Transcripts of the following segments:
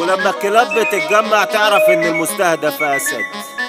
ولما الكلاب بتتجمع تعرف ان المستهدف اسد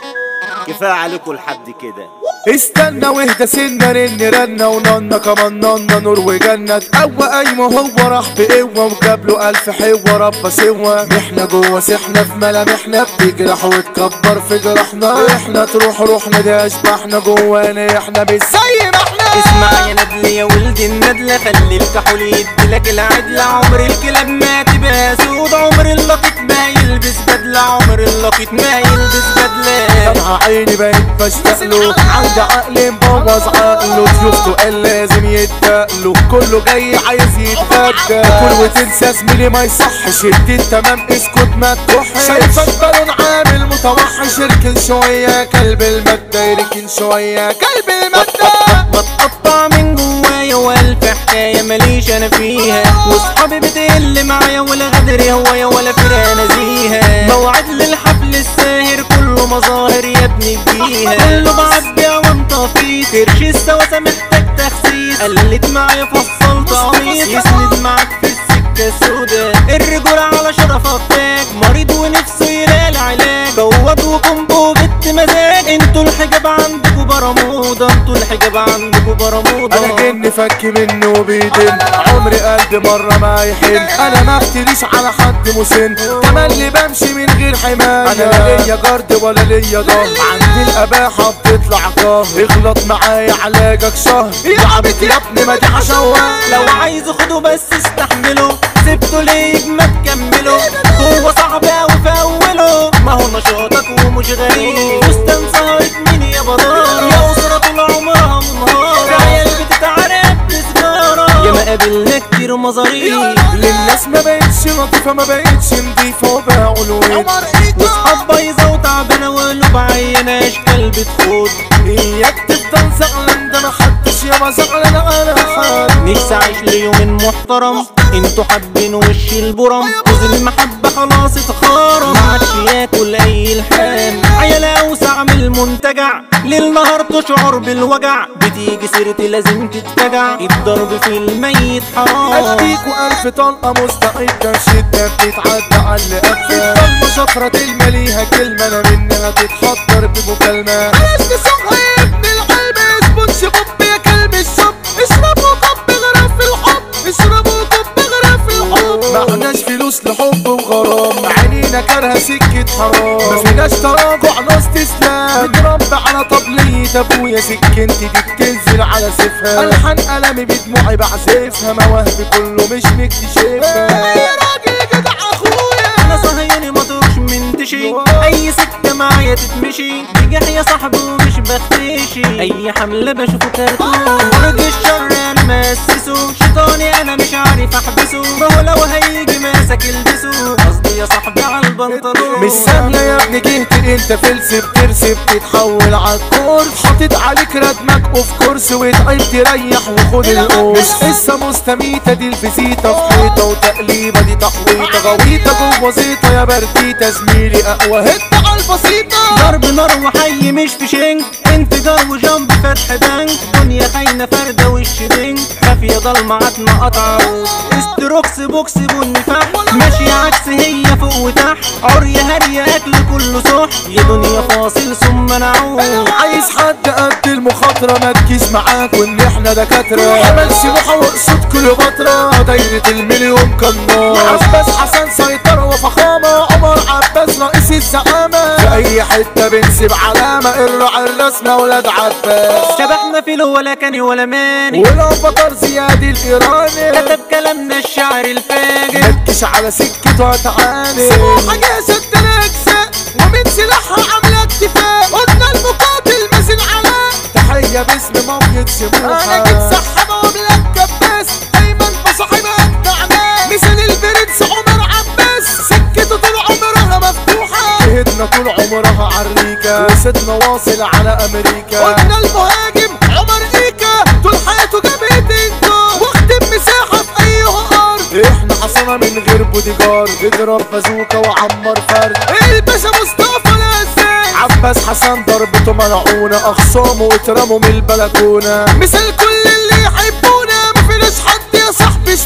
كفايه عليكم لحد كده استنى واهدى سنة رن رنة ونانا كمان نانا نور وجنة قوى قايمة هو راح بقوة وجاب له ألف حوة ربى سوا احنا جوه سحنا في ملامحنا بتجرح وتكبر في جرحنا احنا تروح روحنا ده اشباحنا جوانا احنا مش زي ما احنا اسمع يا ندل يا ولد الندلة خلي الكحول يديلك العدلة عمر الكلاب ما تبقى سود عمر اللقيط ما يلبس بدلة عمر اللقيط ما يلبس بدلة طلع عيني بقيت بشتاق له عندي عقل مبوظ عقله شفته قال لازم يتقله كله جاي عايز يتغدى كل وتنسى زميلي ما يصحش ادي التمام اسكت ما تكحش شايفك بالون عامل متوحش اركن شوية كلب المادة يركن شوية كلب المادة بتقطع من جوايا والف حكاية ماليش انا فيها واصحابي بتقل معايا ولا غدر هوايا ولا فرقة نزيهة موعد للحفل الساهر كله مظاهر يا ابني فيها كله بعبي وانطفي كرش السواسة محتاج تخسيس قلت معايا فصلت قميص يسند معاك في السكة السودا الرجولة على شرف تاج مريض ونفسه يلاقي العلاج بواب وكومبو بنت مزاج انتوا الحجاب عندكوا برمودا انتوا الحجاب عندكوا برمودا انا جن فك مني وبيدن عمري قلبي مرة ما يحن انا ما افتريش على حد مسن تملي بمشي من غير حماية انا لا ليا جرد ولا ليا ضهر عندي الاباحة بتطلع قهر اغلط معايا علاجك شهر يا عبيط يا ابني ما دي حشوة لو عايز خده بس استحمله سبته ليه ما تكمله هو صعب اوي في اوله ما هو نشاطك ومش غريب فستان سهرت مين يا بدار يا اسرة طول عمرها منهارة عيال بتتعرف بسجارة يا ما قابلنا كتير مظاريف للناس ما بقتش لطيفة ما بقتش نضيفة وبقوا الويل واصحاب بايظة وتعبانة وقلوب عينة اشكال بتخوض اياك تفضل زعلان ده ما حدش يابا زعلان على حد نفسي اعيش ليوم محترم انتوا حابين وش البرم جوز المحبة خلاص اتخارم ما عادش ياكل اي الحام عيال اوسع من المنتجع ليل نهار تشعر بالوجع بتيجي سيرتي لازم تتفجع الضرب في الميت حرام اديكوا الف طلقه مستعده شده بتتعدى على اللي قفل الضلمه شفره المليها كلمه انا منها تتحضر بمكالمه بلاش تسوقها يا ابن القلب اثبت شباب يا كلب الشب اشربوا كب غرف في الحب اشربوا كب غرف في الحب معناش فلوس لحب وغرام عينينا كارهه سكه حرام مفيناش تراجع ناس تسلم بتربى على طبلية ابويا سكنتي دي بتنزل على سيفها الحان قلمي بدموعي بعزفها مواهبي كله مش مكتشفها يا راجل جدع اخويا انا صهيوني ما تروحش من تشي اي سكه معايا تتمشي نجح يا صاحبي ومش بختشي اي حمله بشوفه كرتون برج الشر انا مأسسه شيطاني انا مش عارف احبسه ما هو لو هيجي ماسك البسه قصدي يا صاحبي على البنطلون مش سهلة يا ابني جهت انت فلس بترسي بتتحول عالكورس حاطط عليك ردمك اوف كورس وتعب تريح وخد القوس مش قصة مستميتة دي الفيزيتا في حيطة وتقليبة دي تحويطة غويطة جوه زيطة يا برديتة زميلي اقوى هد على البسيطة ضرب نار وحي مش في شنك انفجار وجنب فتح بنك دنيا خاينة فردة وش بنك خافية ضلمة عتمة قطع استروكس بوكس بني فحم ماشية عكس هي فوق وتحت عرية هرية اكل كله صح يا دنيا فاصل ثم نعود عايز حد قد المخاطرة ما تجيش معاك وان احنا دكاترة حمل سموحة واقصد كليوباترا دايرة المليون قناص عباس حسن سيطرة وفخامة عمر عباس رئيس الزعامة في اي حتة بنسيب علامة الرعى الرسمة ولاد عباس شبحنا في له ولا كاني ولا ماني ولو بطر زياد الايراني كتب كلامنا الشعر الفاجر ما تجيش على سكته هتعاني سموحة جاسد تنكسة ومن سلاحها عاملة اكتفاء قلنا المقاتل مازن علاء تحية باسم مافيا سموحة انا جيت سحبة وبلاك كباس دايما بصاحبها اجدع مثل البرنس عمر عباس سكته طول عمرها مفتوحة جهدنا طول عمرها عريكة وسيدنا واصل على امريكا قلنا المهاجم عمر ايكا طول حياته جابت انتو واخدم مساحة في اي ارض احنا حصلنا من غير بودي جارد اضرب بازوكا وعمر فرد الباشا مصطفى الاساس عباس حسن ضربته ملعونة اخصامه اترموا من البلكونة مثل كل اللي يحبونا مفيناش حد يا صاحبي شمال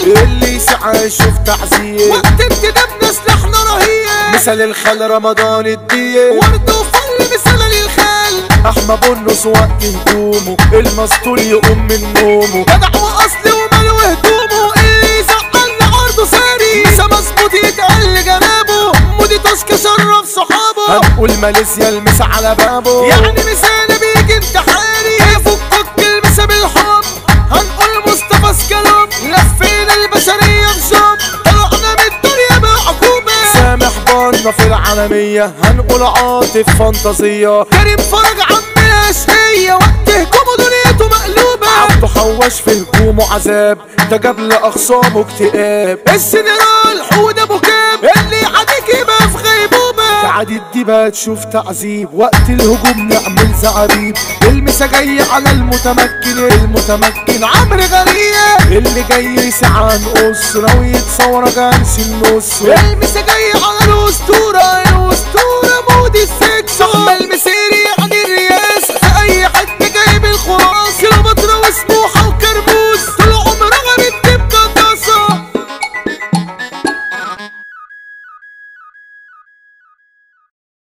اللي يسعى يشوف تعذيب وقت انتدابنا سلاحنا رهيب مثل الخال رمضان الدية ورد وفل مثل للخال احمى بنص وقت هدومه المسطول يقوم من نومه جدع واصلي وماله هدومه اللي يزعل عرضه ساري مسا مظبوط يتقل جنابه مودي تاسك شرف صحابه هنقول ماليزيا المس على بابه يعني مثال بيجي انتحاري يفكك المسا بالحب هنقول مصطفى سكالوب لفينا البشرية بشوب طلعنا من الدنيا بعقوبة سامح بنا في العالمية هنقول عاطف فانتازية كريم فرج عم الأشقية وقت هجومه دنيته مقلوبة عبده حوش في هجومه عذاب ده جاب لأخصامه اكتئاب السنرال حود أبو كام اللي يعاديك يبقى في غيبوبة تعادي دي بقى تشوف تعذيب وقت الهجوم نعمل زعابيب المسا جاي على المتمكن المتمكن عمرو غريب اللي جاي يسعى عن أسرة ويتصور جنس النص المسا جاي على الأسطورة